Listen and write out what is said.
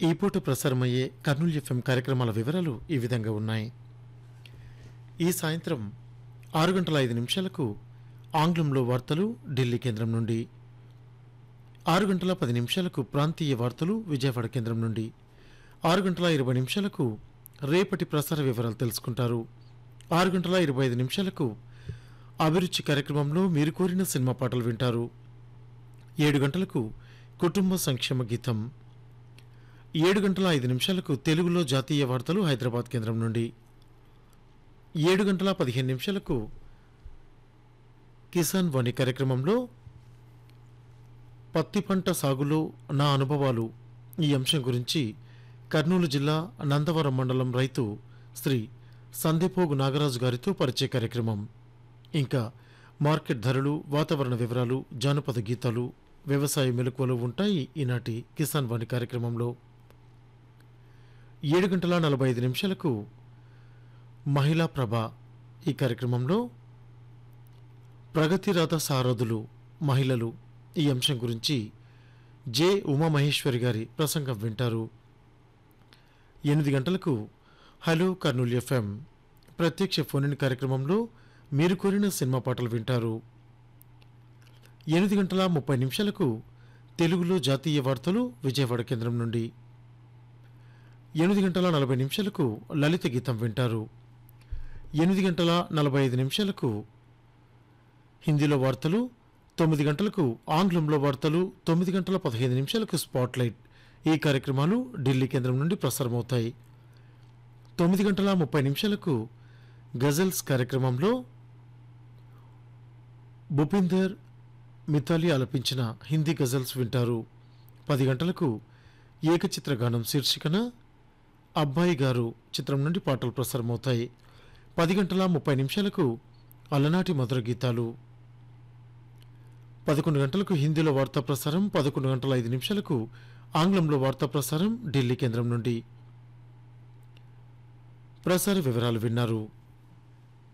ఈ పూట ప్రసారమయ్యే కర్నూలు ఎఫ్ఎం కార్యక్రమాల వివరాలు ఈ విధంగా ఉన్నాయి ఈ సాయంత్రం ఆరు గంటల ఐదు నిమిషాలకు ఆంగ్లంలో వార్తలు ఢిల్లీ కేంద్రం నుండి ఆరు గంటల పది నిమిషాలకు ప్రాంతీయ వార్తలు విజయవాడ కేంద్రం నుండి ఆరు గంటల ఇరవై నిమిషాలకు రేపటి ప్రసార వివరాలు తెలుసుకుంటారు ఆరు గంటల ఇరవై ఐదు నిమిషాలకు అభిరుచి కార్యక్రమంలో మీరు కోరిన సినిమా పాటలు వింటారు ఏడు గంటలకు కుటుంబ సంక్షేమ గీతం ఏడు గంటల ఐదు నిమిషాలకు తెలుగులో జాతీయ వార్తలు హైదరాబాద్ కేంద్రం నుండి ఏడు గంటల పదిహేను నిమిషాలకు కిసాన్ వాణి కార్యక్రమంలో పత్తి పంట సాగులో నా అనుభవాలు ఈ అంశం గురించి కర్నూలు జిల్లా నందవరం మండలం రైతు శ్రీ సందీపోగు నాగరాజు గారితో పరిచయ కార్యక్రమం ఇంకా మార్కెట్ ధరలు వాతావరణ వివరాలు జానపద గీతాలు వ్యవసాయ మెలకువలు ఉంటాయి ఈనాటి కిసాన్ వాణి కార్యక్రమంలో ఏడు గంటల నలభై ఐదు నిమిషాలకు మహిళా ప్రభ ఈ కార్యక్రమంలో ప్రగతిరథ సారథులు మహిళలు ఈ అంశం గురించి జె ఉమామహేశ్వరి గారి ప్రసంగం వింటారు ఎనిమిది గంటలకు హలో కర్నూలు ఎఫ్ఎం ప్రత్యక్ష ఫోన్ ఇన్ కార్యక్రమంలో మీరు కోరిన సినిమా పాటలు వింటారు ఎనిమిది గంటల ముప్పై నిమిషాలకు తెలుగులో జాతీయ వార్తలు విజయవాడ కేంద్రం నుండి ఎనిమిది గంటల నలభై నిమిషాలకు లలిత గీతం వింటారు ఎనిమిది గంటల నలభై ఐదు నిమిషాలకు హిందీలో వార్తలు తొమ్మిది గంటలకు ఆంగ్లంలో వార్తలు తొమ్మిది గంటల పదిహేను నిమిషాలకు స్పాట్లైట్ ఈ కార్యక్రమాలు ఢిల్లీ కేంద్రం నుండి ప్రసారమవుతాయి తొమ్మిది గంటల ముప్పై నిమిషాలకు గజల్స్ కార్యక్రమంలో భూపిందర్ మిథాలి ఆలపించిన హిందీ గజల్స్ వింటారు పది గంటలకు ఏకచిత్ర గానం శీర్షికన అబ్బాయి గారు చిత్రం నుండి పాటలు ప్రసారమవుతాయి పది గంటల ముప్పై నిమిషాలకు అలనాటి మధుర గీతాలు పదకొండు గంటలకు హిందీలో వార్తా ప్రసారం పదకొండు గంటల ఐదు నిమిషాలకు ఆంగ్లంలో వార్తా ప్రసారం ఢిల్లీ కేంద్రం నుండి ప్రసార వివరాలు విన్నారు